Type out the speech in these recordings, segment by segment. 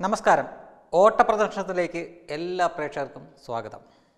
നമസ്കാരം ഓട്ടപ്രദർശനത്തിലേക്ക് എല്ലാ പ്രേക്ഷകർക്കും സ്വാഗതം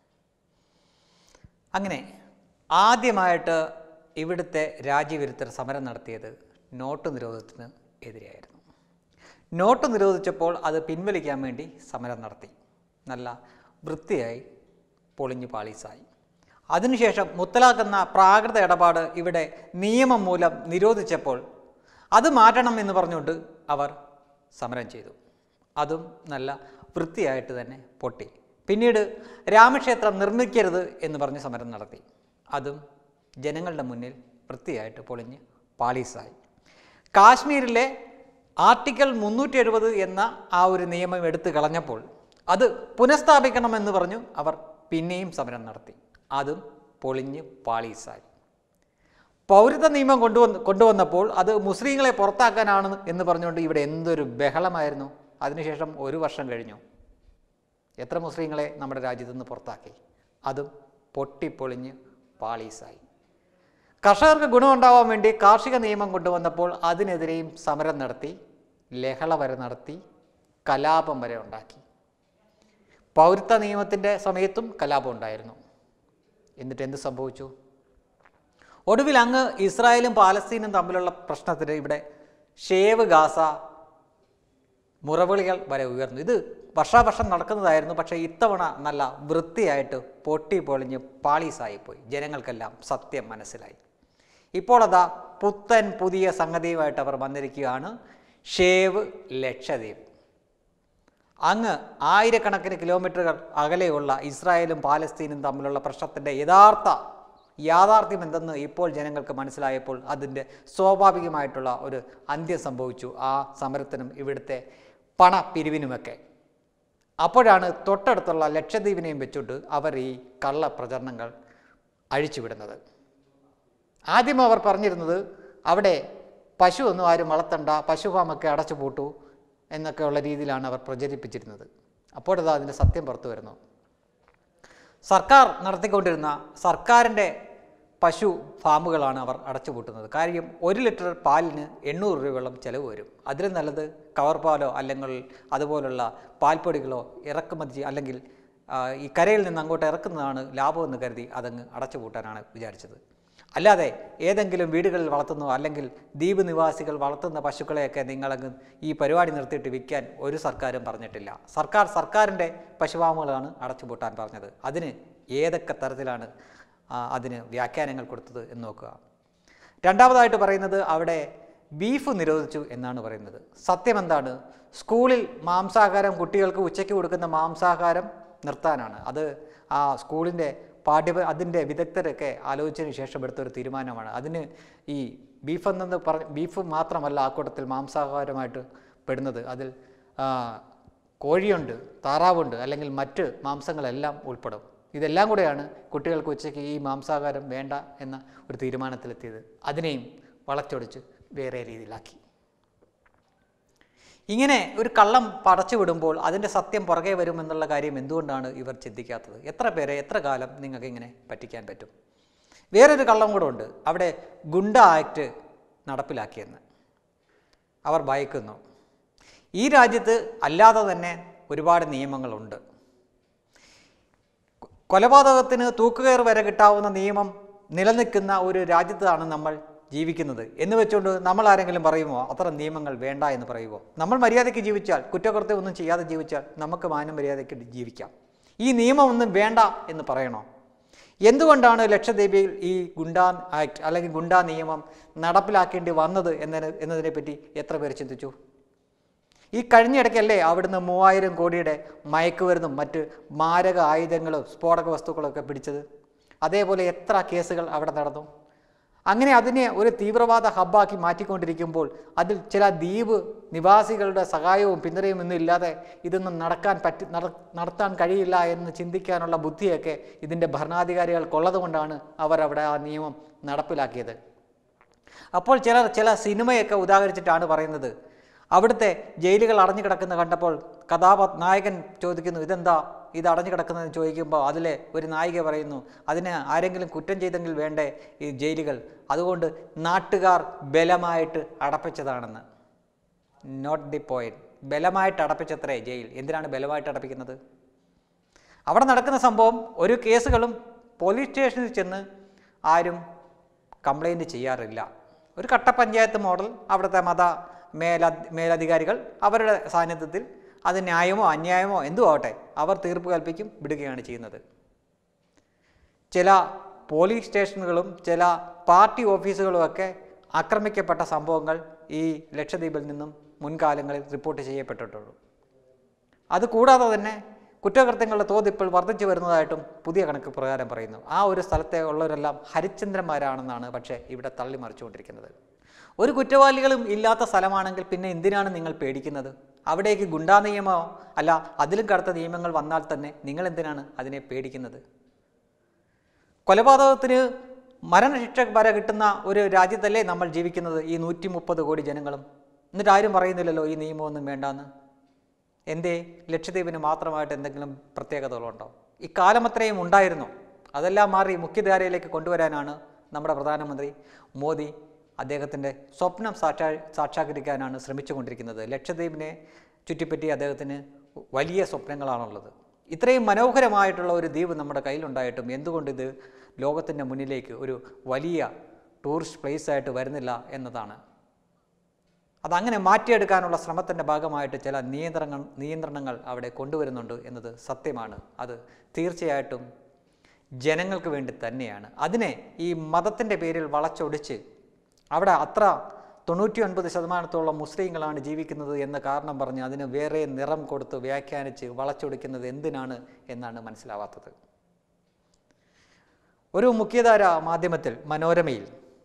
അങ്ങനെ ആദ്യമായിട്ട് ഇവിടുത്തെ രാജ്യവിരുദ്ധർ സമരം നടത്തിയത് നോട്ട് നിരോധനത്തിന് എതിരെയായിരുന്നു നോട്ട് നിരോധിച്ചപ്പോൾ അത് പിൻവലിക്കാൻ വേണ്ടി സമരം നടത്തി നല്ല വൃത്തിയായി പൊളിഞ്ഞു പാളീസായി അതിനുശേഷം മുത്തലാഖ് എന്ന പ്രാകൃത ഇടപാട് ഇവിടെ നിയമം മൂലം നിരോധിച്ചപ്പോൾ അത് മാറ്റണം എന്ന് പറഞ്ഞുകൊണ്ട് അവർ സമരം ചെയ്തു അതും നല്ല വൃത്തിയായിട്ട് തന്നെ പൊട്ടി പിന്നീട് രാമക്ഷേത്രം നിർമ്മിക്കരുത് എന്ന് പറഞ്ഞ് സമരം നടത്തി അതും ജനങ്ങളുടെ മുന്നിൽ വൃത്തിയായിട്ട് പൊളിഞ്ഞ് പാളീസായി കാശ്മീരിലെ ആർട്ടിക്കിൾ മുന്നൂറ്റി എഴുപത് എന്ന ആ ഒരു നിയമം എടുത്തു കളഞ്ഞപ്പോൾ അത് പുനഃസ്ഥാപിക്കണമെന്ന് പറഞ്ഞു അവർ പിന്നെയും സമരം നടത്തി അതും പൊളിഞ്ഞ് പാളീസായി പൗരത്വ നിയമം കൊണ്ടുവന്ന് കൊണ്ടുവന്നപ്പോൾ അത് മുസ്ലിങ്ങളെ പുറത്താക്കാനാണ് എന്ന് പറഞ്ഞുകൊണ്ട് ഇവിടെ എന്തൊരു ബഹളമായിരുന്നു അതിനുശേഷം ഒരു വർഷം കഴിഞ്ഞു എത്ര മുസ്ലിങ്ങളെ നമ്മുടെ രാജ്യത്തു നിന്ന് പുറത്താക്കി അതും പൊട്ടിപ്പൊളിഞ്ഞ് പാളീസായി കർഷകർക്ക് ഗുണമുണ്ടാവാൻ വേണ്ടി കാർഷിക നിയമം കൊണ്ടുവന്നപ്പോൾ അതിനെതിരെയും സമരം നടത്തി ലഹള വരെ നടത്തി കലാപം വരെ ഉണ്ടാക്കി പൗരത്വ നിയമത്തിൻ്റെ സമയത്തും കലാപം ഉണ്ടായിരുന്നു എന്നിട്ട് എന്ത് സംഭവിച്ചു ഒടുവിൽ അങ്ങ് ഇസ്രായേലും പാലസ്തീനും തമ്മിലുള്ള പ്രശ്നത്തിന് ഇവിടെ ഷേവ് ഗാസ മുറവിളികൾ വരെ ഉയർന്നു ഇത് വർഷാവർഷം നടക്കുന്നതായിരുന്നു പക്ഷേ ഇത്തവണ നല്ല വൃത്തിയായിട്ട് പൊട്ടി പൊളിഞ്ഞ് പാളീസായിപ്പോയി ജനങ്ങൾക്കെല്ലാം സത്യം മനസ്സിലായി ഇപ്പോൾ അതാ പുത്തൻ പുതിയ സംഗതിയുമായിട്ട് അവർ വന്നിരിക്കുകയാണ് ഷേവ് ലക്ഷദ്വീപ് അങ്ങ് ആയിരക്കണക്കിന് കിലോമീറ്ററുകൾ അകലെയുള്ള ഇസ്രായേലും പാലസ്തീനും തമ്മിലുള്ള പ്രശ്നത്തിൻ്റെ യഥാർത്ഥ യാഥാർത്ഥ്യം എന്തെന്ന് ഇപ്പോൾ ജനങ്ങൾക്ക് മനസ്സിലായപ്പോൾ അതിൻ്റെ സ്വാഭാവികമായിട്ടുള്ള ഒരു അന്ത്യം സംഭവിച്ചു ആ സമരത്തിനും ഇവിടുത്തെ പണപ്പിരിവിനുമൊക്കെ അപ്പോഴാണ് തൊട്ടടുത്തുള്ള ലക്ഷദ്വീപിനെയും വെച്ചുകൊണ്ട് അവർ ഈ കള്ള പ്രചരണങ്ങൾ അഴിച്ചുവിടുന്നത് ആദ്യം അവർ പറഞ്ഞിരുന്നത് അവിടെ പശു ഒന്നും ആരും വളർത്തണ്ട പശു ഫാമൊക്കെ അടച്ചു പൂട്ടു എന്നൊക്കെയുള്ള രീതിയിലാണ് അവർ പ്രചരിപ്പിച്ചിരുന്നത് അപ്പോഴതാ അതിൻ്റെ സത്യം പുറത്തു വരുന്നു സർക്കാർ നടത്തിക്കൊണ്ടിരുന്ന സർക്കാരിൻ്റെ പശു ഫാമുകളാണ് അവർ അടച്ചുപൂട്ടുന്നത് കാര്യം ഒരു ലിറ്റർ പാലിന് എണ്ണൂറ് രൂപയോളം ചിലവ് വരും അതിലും നല്ലത് കവർ പാലോ അല്ലെങ്കിൽ അതുപോലുള്ള പാൽപ്പൊടികളോ ഇറക്കുമതി ചെയ്യ- അല്ലെങ്കിൽ ആ, ഈ കരയിൽ നിന്ന് അങ്ങോട്ട് ഇറക്കുന്നതാണ് ലാഭമെന്ന് കരുതി അതങ്ങ് അടച്ചുപൂട്ടാനാണ് വിചാരിച്ചത് അല്ലാതെ ഏതെങ്കിലും വീടുകളിൽ വളർത്തുന്നോ അല്ലെങ്കിൽ ദ്വീപ് നിവാസികൾ വളർത്തുന്ന പശുക്കളെയൊക്കെ നിങ്ങളങ്ങ് ഈ പരിപാടി നിർത്തിയിട്ട് വിൽക്കാൻ ഒരു സർക്കാരും പറഞ്ഞിട്ടില്ല സർക്കാർ സർക്കാരിൻ്റെ പശുഫാമുകളാണ് അടച്ചുപൂട്ടാൻ പറഞ്ഞത് അതിന് ഏതൊക്കെ തരത്തിലാണ് ആ, അതിന് വ്യാഖ്യാനങ്ങൾ കൊടുത്തത് എന്ന് നോക്കുക രണ്ടാമതായിട്ട് പറയുന്നത് അവിടെ ബീഫ് നിരോധിച്ചു എന്നാണ് പറയുന്നത് സത്യം എന്താണ് സ്കൂളിൽ മാംസാഹാരം കുട്ടികൾക്ക് ഉച്ചയ്ക്ക് കൊടുക്കുന്ന മാംസാഹാരം നിർത്താനാണ് അത് ആ സ്കൂളിൻ്റെ പാഠ്യ അതിൻ്റെ വിദഗ്ധരൊക്കെ ആലോചിച്ചതിന് ശേഷം എടുത്തൊരു തീരുമാനമാണ് അതിന് ഈ ബീഫ് എന്നത് പറ ബീഫ് മാത്രമല്ല ആ കൂട്ടത്തിൽ മാംസാഹാരമായിട്ട് പെടുന്നത് അതിൽ ആ, കോഴിയുണ്ട് താറാവുണ്ട് അല്ലെങ്കിൽ മറ്റ് മാംസങ്ങളെല്ലാം ഉൾപ്പെടും ഇതെല്ലാം കൂടെയാണ് കുട്ടികൾക്ക് ഉച്ചയ്ക്ക് ഈ മാംസാഹാരം വേണ്ട എന്ന ഒരു തീരുമാനത്തിലെത്തിയത് അതിനെയും വളച്ചൊടിച്ച് വേറെ രീതിയിലാക്കി ഇങ്ങനെ ഒരു കള്ളം പടച്ചു വിടുമ്പോൾ അതിൻ്റെ സത്യം പുറകെ വരുമെന്നുള്ള കാര്യം എന്തുകൊണ്ടാണ് ഇവർ ചിന്തിക്കാത്തത് എത്ര പേരെ എത്ര കാലം നിങ്ങൾക്ക് ഇങ്ങനെ പറ്റിക്കാൻ പറ്റും വേറൊരു കള്ളം കൂടെ ഉണ്ട് അവിടെ ഗുണ്ട ആക്ട് നടപ്പിലാക്കിയെന്ന് അവർ ഭയക്കുന്നു ഈ രാജ്യത്ത് അല്ലാതെ തന്നെ ഒരുപാട് നിയമങ്ങളുണ്ട് കൊലപാതകത്തിന് തൂക്കുകയർ വരെ കിട്ടാവുന്ന നിയമം നിലനിൽക്കുന്ന ഒരു രാജ്യത്താണ് നമ്മൾ ജീവിക്കുന്നത് എന്ന് വെച്ചുകൊണ്ട് നമ്മൾ ആരെങ്കിലും പറയുമോ അത്ര നിയമങ്ങൾ വേണ്ട എന്ന് പറയുമോ നമ്മൾ മര്യാദയ്ക്ക് ജീവിച്ചാൽ കുറ്റകൃത്യം ഒന്നും ചെയ്യാതെ ജീവിച്ചാൽ നമുക്ക് മാനം മര്യാദയ്ക്ക് ജീവിക്കാം ഈ നിയമം ഒന്നും വേണ്ട എന്ന് പറയണോ എന്തുകൊണ്ടാണ് ലക്ഷദ്വീപിൽ ഈ ഗുണ്ടാ ആക്ട് അല്ലെങ്കിൽ ഗുണ്ടാ നിയമം നടപ്പിലാക്കേണ്ടി വന്നത് എന്നതിനെ എന്നതിനെപ്പറ്റി എത്ര പേർ ചിന്തിച്ചു ഈ കഴിഞ്ഞിടയ്ക്കല്ലേ അവിടുന്ന് മൂവായിരം കോടിയുടെ മയക്കുമരുന്നും മറ്റ് മാരക ആയുധങ്ങളും സ്ഫോടക വസ്തുക്കളൊക്കെ പിടിച്ചത് അതേപോലെ എത്ര കേസുകൾ അവിടെ നടന്നു അങ്ങനെ അതിനെ ഒരു തീവ്രവാദ ഹബ്ബാക്കി മാറ്റിക്കൊണ്ടിരിക്കുമ്പോൾ അതിൽ ചില ദ്വീപ് നിവാസികളുടെ സഹായവും പിന്തുണയും ഒന്നും ഇല്ലാതെ ഇതൊന്നും നടക്കാൻ പറ്റി നട- നടത്താൻ കഴിയില്ല എന്ന് ചിന്തിക്കാനുള്ള ബുദ്ധിയൊക്കെ ഇതിൻ്റെ ഭരണാധികാരികൾക്കുള്ളത് കൊണ്ടാണ് അവർ അവിടെ ആ നിയമം നടപ്പിലാക്കിയത് അപ്പോൾ ചിലർ ചില സിനിമയൊക്കെ ഉദാഹരിച്ചിട്ടാണ് പറയുന്നത് അവിടുത്തെ ജയിലുകൾ അടഞ്ഞു കിടക്കുന്ന കണ്ടപ്പോൾ കഥാപാ നായകൻ ചോദിക്കുന്നു ഇതെന്താ ഇത് അടഞ്ഞു കിടക്കുന്നതെന്ന് ചോദിക്കുമ്പോൾ അതിലെ ഒരു നായിക പറയുന്നു അതിന് ആരെങ്കിലും കുറ്റം ചെയ്തെങ്കിൽ വേണ്ടേ ഈ ജയിലുകൾ അതുകൊണ്ട് നാട്ടുകാർ ബലമായിട്ട് അടപ്പിച്ചതാണെന്ന് നോട്ട് ദി പോയിന്റ് ബലമായിട്ട് അടപ്പിച്ചത്രേ ജയിൽ എന്തിനാണ് ബലമായിട്ട് അടപ്പിക്കുന്നത് അവിടെ നടക്കുന്ന സംഭവം ഒരു കേസുകളും പോലീസ് സ്റ്റേഷനിൽ ചെന്ന് ആരും കംപ്ലൈൻറ്റ് ചെയ്യാറില്ല ഒരു കട്ട പഞ്ചായത്ത് മോഡൽ അവിടുത്തെ മത മേല മേലധികാരികൾ അവരുടെ സാന്നിധ്യത്തിൽ അത് ന്യായമോ അന്യായമോ എന്തു ആവട്ടെ അവർ തീർപ്പ് കൽപ്പിക്കും വിടുകയാണ് ചെയ്യുന്നത് ചില പോലീസ് സ്റ്റേഷനുകളും ചില പാർട്ടി ഓഫീസുകളുമൊക്കെ ആക്രമിക്കപ്പെട്ട സംഭവങ്ങൾ ഈ ലക്ഷദ്വീപിൽ നിന്നും മുൻകാലങ്ങളിൽ റിപ്പോർട്ട് ചെയ്യപ്പെട്ടിട്ടുള്ളൂ അതുകൂടാതെ തന്നെ കുറ്റകൃത്യങ്ങളുടെ തോത് ഇപ്പോൾ വർദ്ധിച്ചു വരുന്നതായിട്ടും പുതിയ കണക്ക് പ്രകാരം പറയുന്നു ആ ഒരു സ്ഥലത്തെ ഉള്ളവരെല്ലാം ഹരിചന്ദ്രന്മാരാണെന്നാണ് പക്ഷേ ഇവിടെ തള്ളിമറിച്ചുകൊണ്ടിരിക്കുന്നത് ഒരു കുറ്റവാളികളും ഇല്ലാത്ത സ്ഥലമാണെങ്കിൽ പിന്നെ എന്തിനാണ് നിങ്ങൾ പേടിക്കുന്നത് അവിടേക്ക് ഗുണ്ടാ നിയമമോ അല്ല അതിലും കടുത്ത നിയമങ്ങൾ വന്നാൽ തന്നെ നിങ്ങൾ എന്തിനാണ് അതിനെ പേടിക്കുന്നത് കൊലപാതകത്തിന് മരണശിക്ഷ വരെ കിട്ടുന്ന ഒരു രാജ്യത്തല്ലേ നമ്മൾ ജീവിക്കുന്നത് ഈ നൂറ്റി മുപ്പത് കോടി ജനങ്ങളും എന്നിട്ട് ആരും പറയുന്നില്ലല്ലോ ഈ നിയമമൊന്നും വേണ്ടാന്ന് എന്തേ ലക്ഷദ്വീപിന് മാത്രമായിട്ട് എന്തെങ്കിലും പ്രത്യേകതകളുണ്ടോ ഇക്കാലം അത്രയും ഉണ്ടായിരുന്നു അതെല്ലാം മാറി മുഖ്യധാരയിലേക്ക് കൊണ്ടുവരാനാണ് നമ്മുടെ പ്രധാനമന്ത്രി മോദി അദ്ദേഹത്തിൻ്റെ സ്വപ്നം സാക്ഷാ സാക്ഷാത്കരിക്കാനാണ് ശ്രമിച്ചുകൊണ്ടിരിക്കുന്നത് ലക്ഷദ്വീപിനെ ചുറ്റിപ്പറ്റി അദ്ദേഹത്തിന് വലിയ സ്വപ്നങ്ങളാണുള്ളത് ഇത്രയും മനോഹരമായിട്ടുള്ള ഒരു ദ്വീപ് നമ്മുടെ കയ്യിലുണ്ടായിട്ടും എന്തുകൊണ്ട് ഇത് ലോകത്തിൻ്റെ മുന്നിലേക്ക് ഒരു വലിയ ടൂറിസ്റ്റ് പ്ലേസ് ആയിട്ട് വരുന്നില്ല എന്നതാണ് അതങ്ങനെ മാറ്റിയെടുക്കാനുള്ള ശ്രമത്തിൻ്റെ ഭാഗമായിട്ട് ചില നിയന്ത്രണങ്ങൾ നിയന്ത്രണങ്ങൾ അവിടെ കൊണ്ടുവരുന്നുണ്ട് എന്നത് സത്യമാണ് അത് തീർച്ചയായിട്ടും ജനങ്ങൾക്ക് വേണ്ടി തന്നെയാണ് അതിനെ ഈ മതത്തിൻ്റെ പേരിൽ വളച്ചൊടിച്ച് അവിടെ അത്ര തൊണ്ണൂറ്റി ഒൻപത് ശതമാനത്തോളം മുസ്ലിങ്ങളാണ് ജീവിക്കുന്നത് എന്ന കാരണം പറഞ്ഞ് അതിന് വേറെ നിറം കൊടുത്ത് വ്യാഖ്യാനിച്ച് വളച്ചൊടിക്കുന്നത് എന്തിനാണ് എന്നാണ് മനസ്സിലാവാത്തത് ഒരു മുഖ്യധാര മാധ്യമത്തിൽ മനോരമയിൽ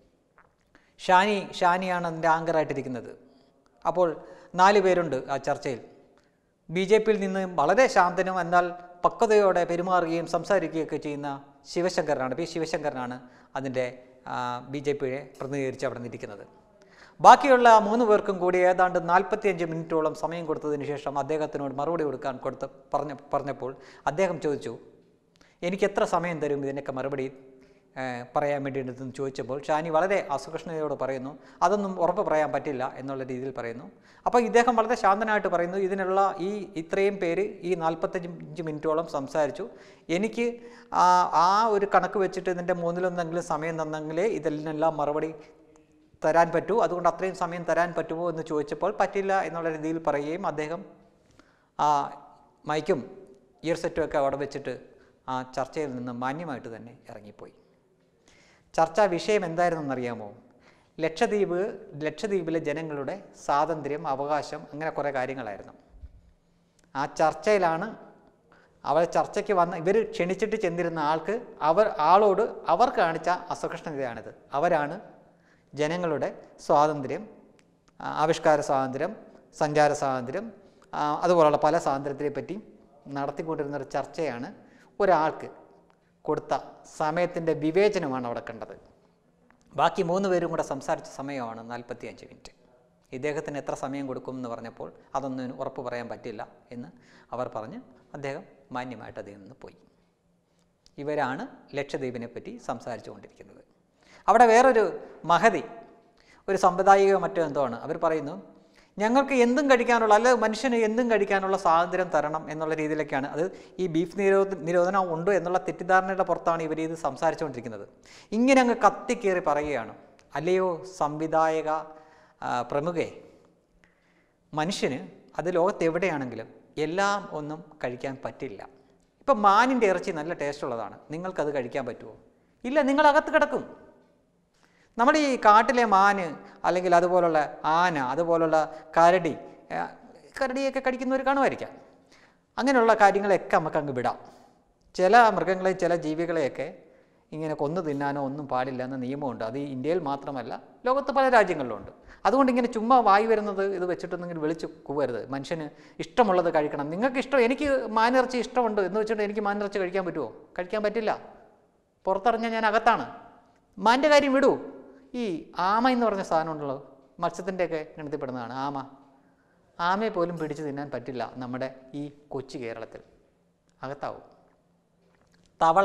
ഷാനി ഷാനിയാണ് അതിൻ്റെ ആങ്കറായിട്ടിരിക്കുന്നത് അപ്പോൾ നാല് പേരുണ്ട് ആ ചർച്ചയിൽ ബി ജെ പിയിൽ നിന്ന് വളരെ ശാന്തനും എന്നാൽ പക്വതയോടെ പെരുമാറുകയും സംസാരിക്കുകയൊക്കെ ചെയ്യുന്ന ശിവശങ്കരനാണ് പി ശിവശങ്കരനാണ് അതിൻ്റെ ബി ജെ പിയെ പ്രതിനിധീകരിച്ച് അവിടെ നിന്നിരിക്കുന്നത് ബാക്കിയുള്ള മൂന്ന് പേർക്കും കൂടി ഏതാണ്ട് നാൽപ്പത്തിയഞ്ച് മിനിറ്റോളം സമയം കൊടുത്തതിന് ശേഷം അദ്ദേഹത്തിനോട് മറുപടി കൊടുക്കാൻ കൊടുത്ത് പറഞ്ഞ പറഞ്ഞപ്പോൾ അദ്ദേഹം ചോദിച്ചു എനിക്ക് എത്ര സമയം തരും ഇതിനൊക്കെ മറുപടി ഏഹ്, പറയാൻ വേണ്ടിയിട്ടെന്ന് ചോദിച്ചപ്പോൾ ഷാനി വളരെ അസുകൃഷ്ണതയോട് പറയുന്നു അതൊന്നും ഉറപ്പ് പറയാൻ പറ്റില്ല എന്നുള്ള രീതിയിൽ പറയുന്നു അപ്പോൾ ഇദ്ദേഹം വളരെ ശാന്തനായിട്ട് പറയുന്നു ഇതിനുള്ള ഈ ഇത്രയും പേര് ഈ നാൽപ്പത്തഞ്ച് മിനിറ്റോളം സംസാരിച്ചു എനിക്ക് ആ ആ ഒരു കണക്ക് വെച്ചിട്ട് ഇതിൻ്റെ മൂന്നിലൊന്നെങ്കിലും സമയം തന്നെങ്കിലേ ഇതിനെല്ലാം മറുപടി തരാൻ പറ്റൂ അതുകൊണ്ട് അത്രയും സമയം തരാൻ പറ്റുമോ എന്ന് ചോദിച്ചപ്പോൾ പറ്റില്ല എന്നുള്ള രീതിയിൽ പറയുകയും അദ്ദേഹം ആ മൈക്കും ഇയർ സെറ്റും ഒക്കെ അവിടെ വെച്ചിട്ട് ആ ചർച്ചയിൽ നിന്ന് മാന്യമായിട്ട് തന്നെ ഇറങ്ങിപ്പോയി ചർച്ചാ വിഷയം എന്തായിരുന്നെന്നറിയാമോ ലക്ഷദ്വീപ് ലക്ഷദ്വീപിലെ ജനങ്ങളുടെ സ്വാതന്ത്ര്യം അവകാശം അങ്ങനെ കുറേ കാര്യങ്ങളായിരുന്നു ആ ചർച്ചയിലാണ് അവർ ചർച്ചയ്ക്ക് വന്ന ഇവർ ക്ഷണിച്ചിട്ട് ചെന്നിരുന്ന ആൾക്ക് അവർ ആളോട് അവർ കാണിച്ച അസഹിഷ്ണുതയാണിത് അവരാണ് ജനങ്ങളുടെ സ്വാതന്ത്ര്യം ആ, ആവിഷ്കാര സ്വാതന്ത്ര്യം സഞ്ചാര സ്വാതന്ത്ര്യം ആ, അതുപോലുള്ള പല സ്വാതന്ത്ര്യത്തെ പറ്റി നടത്തിക്കൊണ്ടിരുന്ന ഒരു ചർച്ചയാണ് ഒരാൾക്ക് കൊടുത്ത സമയത്തിൻ്റെ വിവേചനമാണ് അവിടെ കണ്ടത് ബാക്കി മൂന്ന് പേരും കൂടെ സംസാരിച്ച സമയമാണ് നാൽപ്പത്തി അഞ്ച് മിനിറ്റ് ഇദ്ദേഹത്തിന് എത്ര സമയം കൊടുക്കും എന്ന് പറഞ്ഞപ്പോൾ അതൊന്നും ഉറപ്പ് പറയാൻ പറ്റില്ല എന്ന് അവർ പറഞ്ഞ് അദ്ദേഹം മാന്യമായിട്ട് അതിൽ നിന്ന് പോയി ഇവരാണ് ലക്ഷദ്വീപിനെ പറ്റി സംസാരിച്ചു കൊണ്ടിരിക്കുന്നത് അവിടെ വേറൊരു മഹതി ഒരു സമ്പ്രദായികയോ മറ്റോ എന്തോ ആണ് അവർ പറയുന്നു ഞങ്ങൾക്ക് എന്തും കഴിക്കാനുള്ള അല്ല മനുഷ്യന് എന്തും കഴിക്കാനുള്ള സ്വാതന്ത്ര്യം തരണം എന്നുള്ള രീതിയിലൊക്കെയാണ് അത് ഈ ബീഫ് നിരോധ നിരോധനം ഉണ്ട് എന്നുള്ള തെറ്റിദ്ധാരണയുടെ പുറത്താണ് ഇവർ ഇത് സംസാരിച്ചുകൊണ്ടിരിക്കുന്നത് ഇങ്ങനെ അങ്ങ് കത്തിക്കേറി പറയുകയാണ് അല്ലയോ സംവിധായക ആ, പ്രമുഖേ മനുഷ്യന് അത് ലോകത്ത് എവിടെയാണെങ്കിലും എല്ലാം ഒന്നും കഴിക്കാൻ പറ്റില്ല ഇപ്പം മാനിൻ്റെ ഇറച്ചി നല്ല ടേസ്റ്റ് ഉള്ളതാണ് നിങ്ങൾക്കത് കഴിക്കാൻ പറ്റുമോ ഇല്ല നിങ്ങൾ അകത്ത് കിടക്കും നമ്മുടെ ഈ കാട്ടിലെ മാന് അല്ലെങ്കിൽ അതുപോലുള്ള ആന അതുപോലുള്ള കരടി ആ, കരടിയൊക്കെ കടിക്കുന്നവർ കാണുമായിരിക്കാം അങ്ങനെയുള്ള കാര്യങ്ങളെയൊക്കെ നമുക്ക് അങ്ങ് വിടാം ചില മൃഗങ്ങളെ ചില ജീവികളെയൊക്കെ ഇങ്ങനെ കൊന്നു തിന്നാനോ ഒന്നും പാടില്ല എന്ന നിയമമുണ്ട് അത് ഈ ഇന്ത്യയിൽ മാത്രമല്ല ലോകത്ത് പല രാജ്യങ്ങളിലും ഉണ്ട് അതുകൊണ്ട് ഇങ്ങനെ ചുമ്മാ വായി വരുന്നത് ഇത് വെച്ചിട്ടൊന്നും ഇങ്ങനെ വിളിച്ച് കൂവരുത് മനുഷ്യന് ഇഷ്ടമുള്ളത് കഴിക്കണം നിങ്ങൾക്ക് ഇഷ്ടം എനിക്ക് മാനിറച്ചി ഇഷ്ടമുണ്ട് എന്ന് വെച്ചിട്ട് എനിക്ക് മാനിറച്ചി കഴിക്കാൻ പറ്റുമോ കഴിക്കാൻ പറ്റില്ല പുറത്തിറങ്ങിയാൽ ഞാൻ അകത്താണ് മാൻ്റെ കാര്യം വിടൂ ഈ ആമ എന്ന് പറഞ്ഞ സാധനമുണ്ടല്ലോ മത്സ്യത്തിൻ്റെയൊക്കെ ഗണത്തിൽപ്പെടുന്നതാണ് ആമ ആമയെ പോലും പിടിച്ച് തിന്നാൻ പറ്റില്ല നമ്മുടെ ഈ കൊച്ചു കേരളത്തിൽ അകത്താവും തവള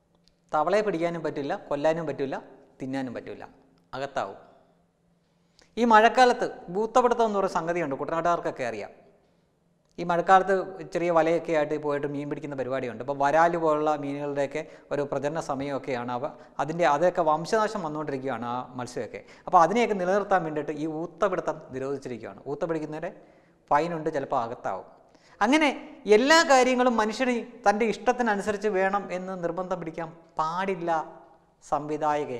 തവളയെ പിടിക്കാനും പറ്റില്ല കൊല്ലാനും പറ്റില്ല തിന്നാനും പറ്റില്ല അകത്താവും ഈ മഴക്കാലത്ത് ഭൂത്തപിടുത്തം എന്ന് പറയുന്ന സംഗതിയുണ്ട് കുട്ടനാട്ടുകാർക്കൊക്കെ അറിയാം ഈ മഴക്കാലത്ത് ചെറിയ വലയൊക്കെ ആയിട്ട് പോയിട്ട് മീൻ പിടിക്കുന്ന പരിപാടിയുണ്ട് അപ്പോൾ വരാല് പോലുള്ള മീനുകളുടെയൊക്കെ ഒരു പ്രജനന സമയമൊക്കെയാണ് അവ അതിൻ്റെ അതൊക്കെ വംശനാശം വന്നുകൊണ്ടിരിക്കുകയാണ് ആ മത്സ്യമൊക്കെ അപ്പോൾ അതിനെയൊക്കെ നിലനിർത്താൻ വേണ്ടിയിട്ട് ഈ ഊത്തപിടുത്തം നിരോധിച്ചിരിക്കുകയാണ് ഊത്ത പിടിക്കുന്നവരെ ഫൈനുണ്ട് ചിലപ്പോൾ അകത്താവും അങ്ങനെ എല്ലാ കാര്യങ്ങളും മനുഷ്യന് തൻ്റെ ഇഷ്ടത്തിനനുസരിച്ച് വേണം എന്ന് നിർബന്ധം പിടിക്കാൻ പാടില്ല സംവിധായകെ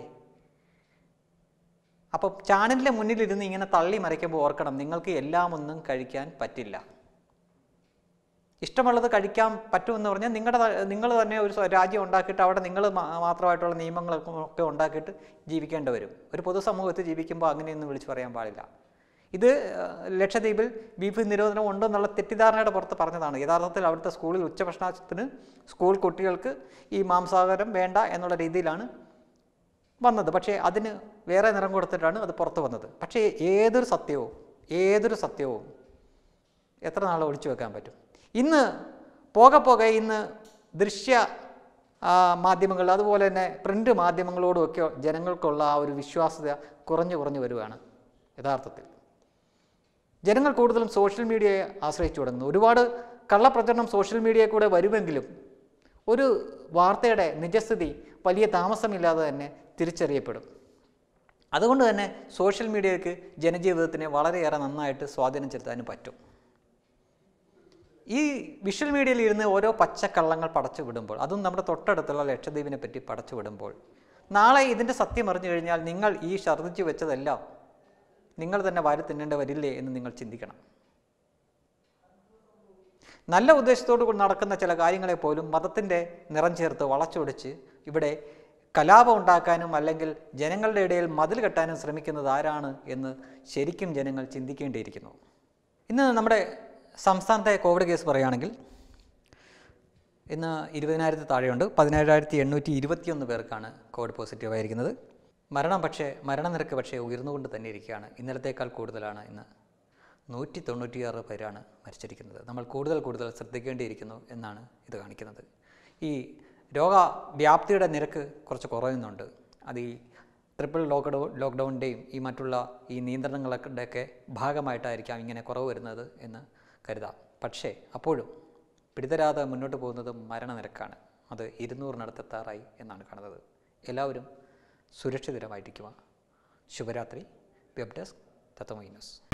അപ്പോൾ ചാനലിൻ്റെ മുന്നിലിരുന്ന് ഇങ്ങനെ തള്ളി മറിക്കുമ്പോൾ ഓർക്കണം നിങ്ങൾക്ക് എല്ലാം ഒന്നും കഴിക്കാൻ പറ്റില്ല ഇഷ്ടമുള്ളത് കഴിക്കാൻ പറ്റുമെന്ന് പറഞ്ഞാൽ നിങ്ങളുടെ നിങ്ങൾ തന്നെ ഒരു സ്വ- രാജ്യം ഉണ്ടാക്കിയിട്ട് അവിടെ നിങ്ങൾ മാത്രമായിട്ടുള്ള നിയമങ്ങളൊക്കെ ഒക്കെ ഉണ്ടാക്കിയിട്ട് ജീവിക്കേണ്ടി വരും ഒരു പൊതുസമൂഹത്തിൽ ജീവിക്കുമ്പോൾ അങ്ങനെയൊന്നും വിളിച്ച് പറയാൻ പാടില്ല ഇത് ആ, ലക്ഷദ്വീപിൽ ബീഫ് നിരോധനം ഉണ്ടെന്നുള്ള തെറ്റിദ്ധാരണയുടെ പുറത്ത് പറഞ്ഞതാണ് യഥാർത്ഥത്തിൽ അവിടുത്തെ സ്കൂളിൽ ഉച്ചഭക്ഷണത്തിന് സ്കൂൾ കുട്ടികൾക്ക് ഈ മാംസാഹാരം വേണ്ട എന്നുള്ള രീതിയിലാണ് വന്നത് പക്ഷേ അതിന് വേറെ നിറം കൊടുത്തിട്ടാണ് അത് പുറത്ത് വന്നത് പക്ഷേ ഏതൊരു സത്യവും ഏതൊരു സത്യവും എത്ര നാൾ ഒളിച്ചു വെക്കാൻ പറ്റും ഇന്ന് പോകെ പോകെ ഇന്ന് ദൃശ്യ ആ, മാധ്യമങ്ങൾ അതുപോലെ തന്നെ പ്രിൻ്റ് മാധ്യമങ്ങളോടുമൊക്കെ ജനങ്ങൾക്കുള്ള ആ ഒരു വിശ്വാസ്യത കുറഞ്ഞു കുറഞ്ഞു വരുവാണ് യഥാർത്ഥത്തിൽ ജനങ്ങൾ കൂടുതലും സോഷ്യൽ മീഡിയയെ ആശ്രയിച്ചു തുടങ്ങുന്നു ഒരുപാട് കള്ളപ്രചരണം സോഷ്യൽ മീഡിയയിൽ കൂടെ വരുമെങ്കിലും ഒരു വാർത്തയുടെ നിജസ്ഥിതി വലിയ താമസമില്ലാതെ തന്നെ തിരിച്ചറിയപ്പെടും അതുകൊണ്ട് തന്നെ സോഷ്യൽ മീഡിയയ്ക്ക് ജനജീവിതത്തിനെ വളരെയേറെ നന്നായിട്ട് സ്വാധീനം ചെലുത്താനും പറ്റും ഈ വിഷ്വൽ മീഡിയയിൽ ഇരുന്ന് ഓരോ പച്ചക്കള്ളങ്ങൾ പടച്ചു വിടുമ്പോൾ അതും നമ്മുടെ തൊട്ടടുത്തുള്ള ലക്ഷദ്വീപിനെ പറ്റി പടച്ചു വിടുമ്പോൾ നാളെ ഇതിൻ്റെ സത്യം അറിഞ്ഞു കഴിഞ്ഞാൽ നിങ്ങൾ ഈ ഛർദ്ദിച്ചു വെച്ചതെല്ലാം നിങ്ങൾ തന്നെ വാരി തിന്നേണ്ടി വരില്ലേ എന്ന് നിങ്ങൾ ചിന്തിക്കണം നല്ല ഉദ്ദേശത്തോടു കൂടി നടക്കുന്ന ചില കാര്യങ്ങളെ പോലും മതത്തിൻ്റെ നിറം ചേർത്ത് വളച്ചൊടിച്ച് ഇവിടെ കലാപം ഉണ്ടാക്കാനും അല്ലെങ്കിൽ ജനങ്ങളുടെ ഇടയിൽ മതിൽ കെട്ടാനും ശ്രമിക്കുന്നത് ആരാണ് എന്ന് ശരിക്കും ജനങ്ങൾ ചിന്തിക്കേണ്ടിയിരിക്കുന്നു ഇന്ന് നമ്മുടെ സംസ്ഥാനത്തെ കോവിഡ് കേസ് പറയുകയാണെങ്കിൽ ഇന്ന് ഇരുപതിനായിരത്തി താഴെയുണ്ട് പതിനേഴായിരത്തി എണ്ണൂറ്റി ഇരുപത്തിയൊന്ന് പേർക്കാണ് കോവിഡ് പോസിറ്റീവ് ആയിരിക്കുന്നത് മരണം പക്ഷേ മരണനിരക്ക് പക്ഷേ ഉയർന്നുകൊണ്ട് തന്നെ ഇരിക്കുകയാണ് ഇന്നലത്തേക്കാൾ കൂടുതലാണ് ഇന്ന് നൂറ്റി തൊണ്ണൂറ്റിയാറ് പേരാണ് മരിച്ചിരിക്കുന്നത് നമ്മൾ കൂടുതൽ കൂടുതൽ ശ്രദ്ധിക്കേണ്ടിയിരിക്കുന്നു എന്നാണ് ഇത് കാണിക്കുന്നത് ഈ രോഗവ്യാപ്തിയുടെ നിരക്ക് കുറച്ച് കുറയുന്നുണ്ട് അത് ഈ ട്രിപ്പിൾ ലോക്ക്ഡൗൺ ലോക്ക്ഡൗണിൻ്റെയും ഈ മറ്റുള്ള ഈ നിയന്ത്രണങ്ങളുടെയൊക്കെ ഭാഗമായിട്ടായിരിക്കാം ഇങ്ങനെ കുറവ് വരുന്നത് എന്ന് കരുതാം പക്ഷേ അപ്പോഴും പിടിതരാതെ മുന്നോട്ട് പോകുന്നത് മരണനിരക്കാണ് അത് ഇരുന്നൂറിനടുത്തെത്താറായി എന്നാണ് കാണുന്നത് എല്ലാവരും സുരക്ഷിതരായിരിക്കുക ശുഭരാത്രി വെബ് ഡെസ്ക് തത്വമൈ ന്യൂസ്